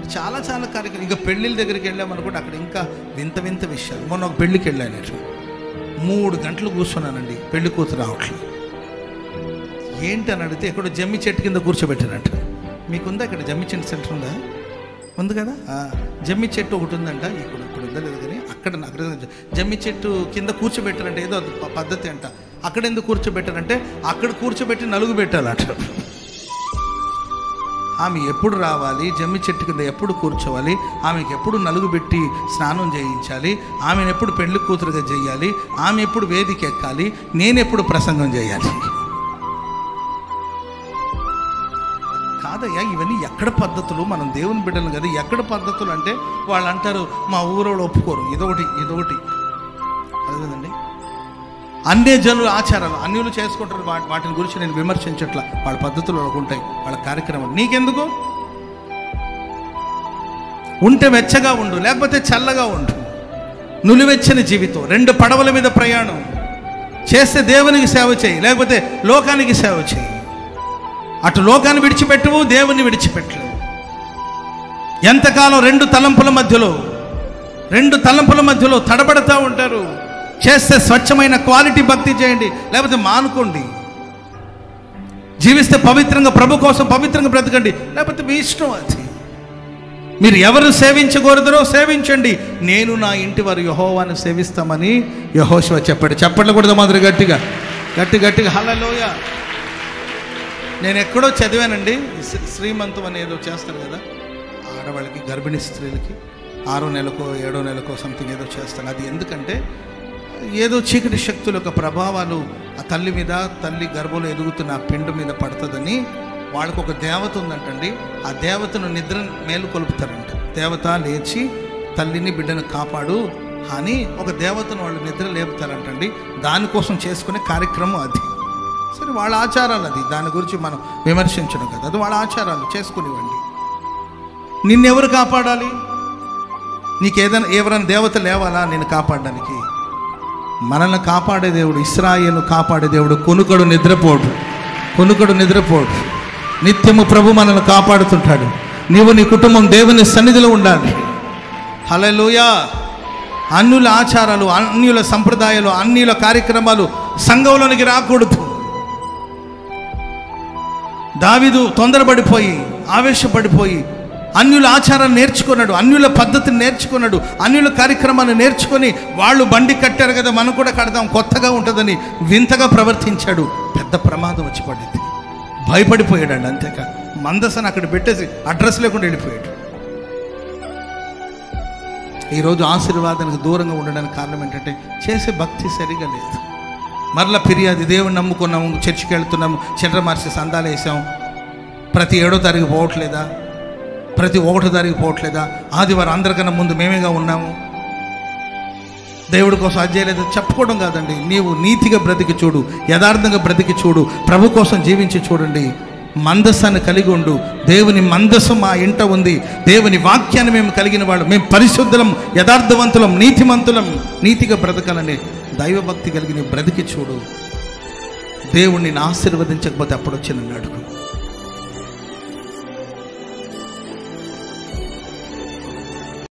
చాలా చాలా కార్యక్రమం ఇంకా పెళ్ళిళ్ళ దగ్గరికి వెళ్ళామనుకుంటే అక్కడ ఇంకా వింత వింత విషయాలు మొన్న ఒక పెళ్ళికి వెళ్ళాను నేను మూడు గంటలు కూర్చున్నానండి పెళ్లి కూతురు రావట్లేదు ఏంటి అని అడిగితే ఎక్కడో జమ్మి చెట్టు కింద కూర్చోబెట్టారంట మీకుందా ఇక్కడ జమ్మి చెట్టు సెంటర్ ఉందా ఉంది కదా ఆ, జమ్మి చెట్టు ఒకటి ఉందంట ఇక్కడ ఇక్కడ ఉందా లేదు కానీ అక్కడ అక్కడ జమ్మి చెట్టు కింద కూర్చోబెట్టారంటే ఏదో అది ప- పద్ధతి అంట అక్కడ ఎందుకు కూర్చోబెట్టారంటే అక్కడ కూర్చోబెట్టి నలుగు పెట్టాలట ఆమె ఎప్పుడు రావాలి జమ్మి చెట్టు కింద ఎప్పుడు కూర్చోవాలి ఆమెకి ఎప్పుడు నలుగు పెట్టి స్నానం చేయించాలి ఆమెను ఎప్పుడు పెళ్లి కూతురుగా చేయాలి ఆమె ఎప్పుడు వేదిక ఎక్కాలి నేను ఎప్పుడు ప్రసంగం చేయాలి కాదయ్యా ఇవన్నీ ఎక్కడ పద్ధతులు మనం దేవుని బిడ్డలు కదా ఎక్కడ పద్ధతులు అంటే వాళ్ళు అంటారు మా ఊరోళ్ళు ఒప్పుకోరు ఇదొకటి ఇదొకటి అదేదండి అన్య జనుల ఆచారాలు అన్యులు చేసుకుంటారు వా- వాటిని గురించి నేను విమర్శించట్ల వాళ్ళ పద్ధతులు వాళ్ళకు ఉంటాయి వాళ్ళ కార్యక్రమం నీకెందుకు ఉంటే వెచ్చగా ఉండు లేకపోతే చల్లగా ఉండు నులివెచ్చని జీవితం రెండు పడవల మీద ప్రయాణం చేస్తే దేవునికి సేవ చేయి లేకపోతే లోకానికి సేవ చేయి అటు లోకాన్ని విడిచిపెట్టవు దేవుని విడిచిపెట్టలేవు ఎంతకాలం రెండు తలంపుల మధ్యలో రెండు తలంపుల మధ్యలో తడబడతా ఉంటారు చేస్తే స్వచ్ఛమైన క్వాలిటీ భక్తి చేయండి లేకపోతే మానుకోండి జీవిస్తే పవిత్రంగా ప్రభు కోసం పవిత్రంగా బ్రతకండి లేకపోతే మీ ఇష్టం అది మీరు ఎవరు సేవించకూడదో సేవించండి నేను నా ఇంటి వారు యహోవాను సేవిస్తామని యహోశివ చెప్పాడు చెప్పట్లకూడదు మాదిరి గట్టిగా గట్టి గట్టిగా హలలోయ నేను ఎక్కడో చదివానండి శ్రీ- శ్రీమంతం అని ఏదో చేస్తారు కదా ఆడవాళ్ళకి గర్భిణీ స్త్రీలకి ఆరో నెలకో ఏడో నెలకో సంథింగ్ ఏదో చేస్తారు అది ఎందుకంటే ఏదో చీకటి శక్తుల యొక్క ప్రభావాలు ఆ తల్లి మీద తల్లి గర్భంలో ఎదుగుతున్న ఆ పిండు మీద పడుతుందని వాళ్ళకు ఒక దేవత ఉందంటండి ఆ దేవతను నిద్ర మేలు కొలుపుతారంట దేవత లేచి తల్లిని బిడ్డను కాపాడు అని ఒక దేవతను వాళ్ళు నిద్ర లేపుతారంటండి దానికోసం చేసుకునే కార్యక్రమం అది సరే వాళ్ళ ఆచారాలు అది దాని గురించి మనం విమర్శించడం కదా అది వాళ్ళ ఆచారాలు చేసుకునివ్వండి నిన్నెవరు కాపాడాలి నీకు ఏదైనా ఎవరైనా దేవత లేవాలా నేను కాపాడడానికి మనల్ని కాపాడే దేవుడు ఇస్రాయేల్ను కాపాడే దేవుడు కొనుకడు నిద్రపోడు కొనుకడు నిద్రపోడు నిత్యము ప్రభు మనల్ని కాపాడుతుంటాడు నీవు నీ కుటుంబం దేవుని సన్నిధిలో ఉండాలి హలలుయా అన్యుల ఆచారాలు అన్యుల సంప్రదాయాలు అన్యుల కార్యక్రమాలు సంఘంలోనికి రాకూడదు దావిదు తొందరపడిపోయి ఆవేశపడిపోయి అన్యుల ఆచారాన్ని నేర్చుకున్నాడు అన్యుల పద్ధతిని నేర్చుకున్నాడు అన్యుల కార్యక్రమాన్ని నేర్చుకొని వాళ్ళు బండి కట్టారు కదా మనం కూడా కడదాం కొత్తగా ఉంటుందని వింతగా ప్రవర్తించాడు పెద్ద ప్రమాదం వచ్చి పడింది భయపడిపోయాడండి అంతేకా మందసను అక్కడ పెట్టేసి అడ్రస్ లేకుండా వెళ్ళిపోయాడు ఈరోజు ఆశీర్వాదానికి దూరంగా ఉండడానికి కారణం ఏంటంటే చేసే భక్తి సరిగా లేదు మరలా ఫిర్యాదు దేవుని నమ్ముకున్నాము చర్చికి వెళ్తున్నాము చిల్లర మార్చి సందాలు వేసాం ప్రతి ఏడో తారీఖు పోవట్లేదా ప్రతి ఒకటో తారీఖు పోవట్లేదా ఆదివారం అందరికన్నా ముందు మేమేగా ఉన్నాము దేవుడి కోసం అది చేయలేదు చెప్పుకోవడం కాదండి నీవు నీతిగా బ్రతికి చూడు యథార్థంగా బ్రతికి చూడు ప్రభు కోసం జీవించి చూడండి మందస్సాన్ని కలిగి ఉండు దేవుని మందస్సు మా ఇంట ఉంది దేవుని వాక్యాన్ని మేము కలిగిన వాళ్ళు మేము పరిశుద్ధులం యథార్థవంతులం నీతిమంతులం నీతిగా బ్రతకాలని దైవభక్తి కలిగి నీ బ్రతికి చూడు దేవుణ్ణి ఆశీర్వదించకపోతే అప్పుడు వచ్చి నన్ను అడుగు